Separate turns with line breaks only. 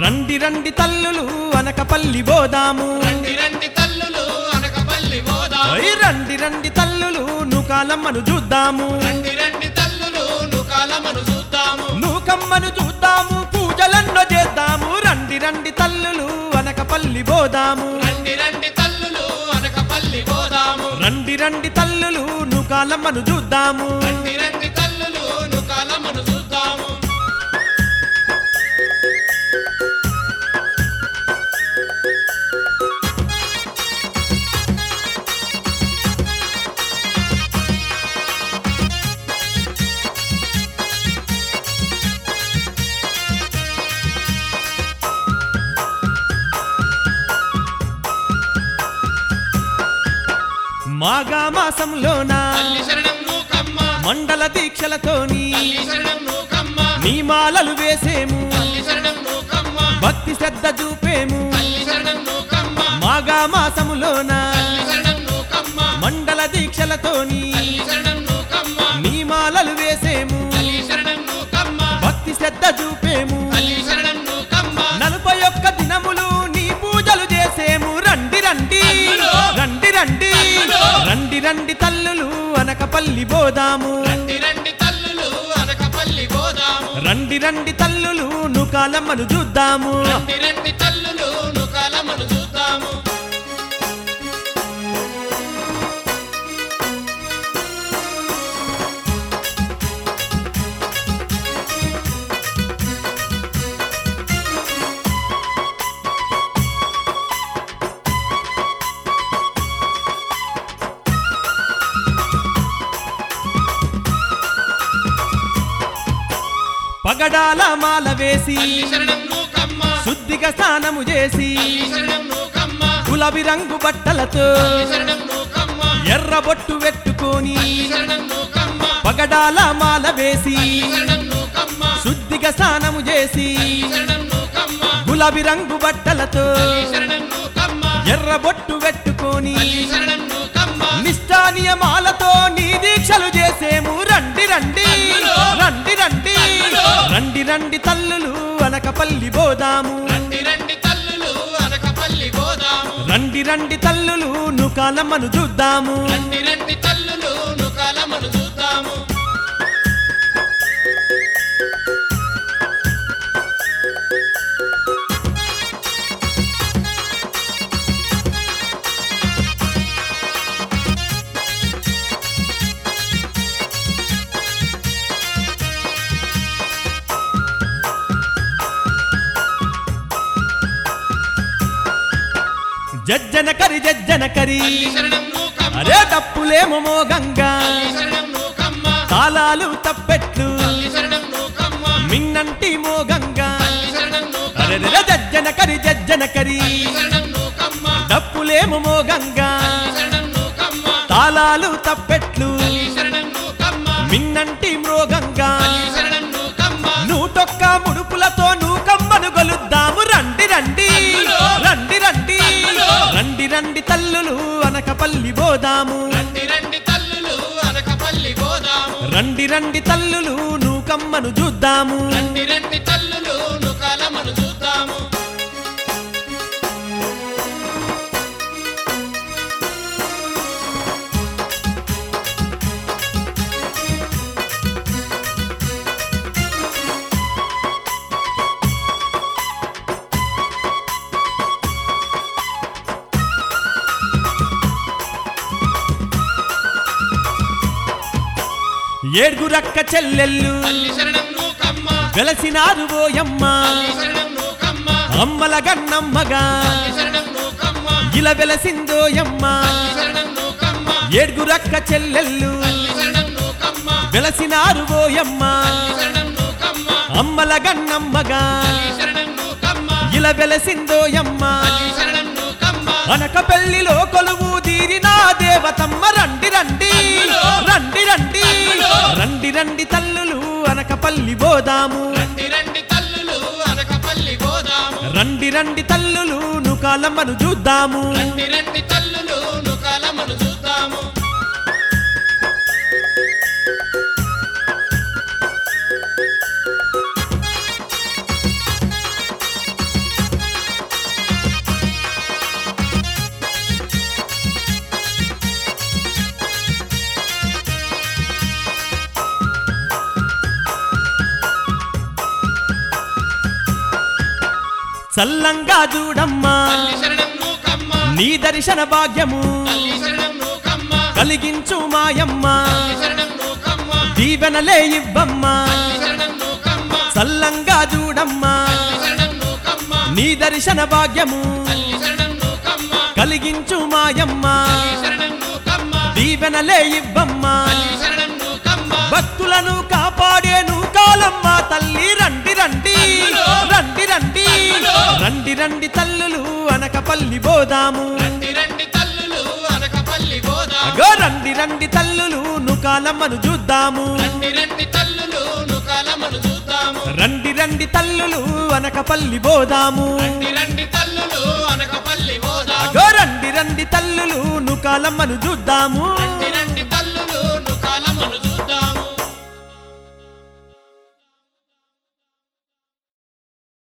రండి రండి తల్లులు అనకపల్లి బోదాము
రండి రండి తల్లులు అనకపల్లి పోదాం
ఓయ్ రండి రండి తల్లులు నూకాలమ్మను చూద్దాము
రండి రండి తల్లులు నుకాలమను చూద్దాము
నూకమ్మను చూద్దాము పూజలన్నో చేద్దాము రండి రండి తల్లులు అనకపల్లి బోదాము
రండి రండి తల్లులు అనకపల్లి పోదాము
రండి రండి తల్లులు నూకాలమ్మను చూద్దాము
రండి రండి తల్లులు నుకాలమను చూద్దాము
మాఘా మాసంలోన
తల్లి శరణం నూకమ్మ
మండల దీక్షలతోని
తల్లి శరణం నూకమ్మ
నీ మాలలు వేసేము
తల్లి శరణం నూకమ్మ
భక్తి శ్రద్ధ చూపేము
తల్లి శరణం నూకమ్మ
మాఘా మాసములోన
తల్లి శరణం నూకమ్మ
మండల దీక్షలతోని
తల్లి శరణం నూకమ్మ
నీ మాలలు వేసేము
తల్లి శరణం నూకమ్మ
భక్తి శ్రద్ధ చూపేము
తల్లి శరణం నూకమ్మ
నలభై ఒక్క దినములు నీ పూజలు చేసేము రండి రండి
తల్లులు!
రండి రండి
తల్లులు!
రండి రండి తల్లులు అనకపల్లి బోదాము
రండి రండి తల్లులు అనకపల్లి పోదాము
రండి రండి తల్లులు నుకాలమ్మను చూద్దాము
రండి రండి తల్లులు నుకాలమను చూద్దాము
పగడాల మాల వేసి
తల్లి శరణం నూకమ్మ
శుద్ధిగా స్నానము చేసి
తల్లి శరణం నూకమ్మ
గులాబీ రంగు బట్టలతో
తల్లి శరణం నూకమ్మ
ఎర్ర బొట్టు పెట్టుకొని
తల్లి శరణం నూకమ్మ
పగడాల మాల వేసి
తల్లి శరణం నూకమ్మ
శుద్ధిగా స్నానము చేసి
తల్లి శరణం నూకమ్మ
గులాబీ రంగు బట్టలతో
తల్లి శరణం నూకమ్మ
ఎర్ర బొట్టు పెట్టుకొని
తల్లి శరణం నూకమ్మ
నిష్ఠానియమాలతో నీ దీక్షలు చేసేము రండి రండి
తల్లులు!
రండి రండి
తల్లులు!
రండి రండి తల్లులు అనకపల్లి బోదాము
రండి రండి తల్లులు అనకపల్లి పోదాము
రండి రండి తల్లులు నుకాలమ్మను చూద్దాము
రండి రండి తల్లులు నుకాలమను చూద్దాము
జజ్జన కరి జజ్జన కరి
తల్లి శరణం నూకమ్మ
అరే తప్పులేమో మోగంగా
తల్లి శరణం నూకమ్మ
తాళాలు తప్పెట్లు
తల్లి శరణం నూకమ్మ
మిన్నంటి మోగంగా
తల్లి శరణం
అరే
నూకమ్మ
జజ్జన కరి జజ్జన కరి
తల్లి శరణం నూకమ్మ
డప్పులేమో మోగంగా
తల్లి శరణం నూకమ్మ
తాళాలు తప్పెట్లు
తల్లి శరణం నూకమ్మ
మిన్నంటి మృగంగా
తల్లి శరణం నూకమ్మ
నూటొక్క ముడుపులతో నూకమ్మను గొలుద్దాము రండి రండి
తల్లులు!
రండి రండి
తల్లులు!
రండి రండి తల్లులు అనకపల్లి బోదాము
రండి రండి తల్లులు అనకపల్లి పోదాము
రండి రండి తల్లులు నూకమ్మను చూద్దాము
రండి రండి తల్లులు నుకాలమను చూద్దాము
ఏడుగురక్క చెల్లెళ్ళు
తల్లి శరణం నూకమ్మ
వెలసినారు ఓయమ్మ
తల్లి శరణం నూకమ్మ
అమ్మల గన్నమ్మగా
తల్లి శరణం నూకమ్మ
ఇలా వెలసిందోయమ్మ
తల్లి శరణం నూకమ్మ
ఏడుగురక్క చెల్లెళ్ళు
తల్లి శరణం నూకమ్మ
వెలసినారు ఓయమ్మ
తల్లి శరణం నూకమ్మ
అమ్మల గన్నమ్మగా
తల్లి శరణం నూకమ్మ
ఇలా వెలసిందోయమ్మ
తల్లి శరణం నూకమ్మ
అనక పెళ్లిలో కొలువు తీరిన దేవతమ్మ రండి రండి
తల్లులు!
రండి రండి
తల్లులు!
రండి రండి తల్లులు అనకపల్లి బోదాము
రండి రండి తల్లులు అనకపల్లి పోదాము
రండి రండి తల్లులు నుకాలమ్మను చూద్దాము
రండి రండి తల్లులు నుకాలమను చూద్దాము
చల్లంగా చూడమ్మా
తల్లి శరణం నూకమ్మ
నీ దర్శన భాగ్యము
తల్లి శరణం నూకమ్మ
కలిగించు మాయమ్మ
తల్లి శరణం నూకమ్మ
దీవెనలే ఇవ్వమ్మా
తల్లి శరణం నూకమ్మ
చల్లంగా చూడమ్మా
తల్లి శరణం నూకమ్మ
నీ దర్శన భాగ్యము
తల్లి శరణం నూకమ్మ
కలిగించు మాయమ్మ
తల్లి శరణం నూకమ్మ
దీవెనలే ఇవ్వమ్మా
తల్లి శరణం నూకమ్మ
భక్తులను కాపాడేను కాలమ్మ తల్లి రండి రండి
తల్లులు!
రండి రండి
తల్లులు!
రండి రండి తల్లులు అనకపల్లి బోదాము
రండి రండి తల్లులు అనకపల్లి పోదాము
అగో రండి రండి తల్లులు నుకాలమ్మను చూద్దాము
రండి రండి తల్లులు నుకాలమ్మను చూద్దాము
రండి రండి తల్లులు అనకపల్లి బోదాము
రండి రండి తల్లులు అనకపల్లి పోదాము
అగో రండి రండి తల్లులు నుకాలమ్మను చూద్దాము
రండి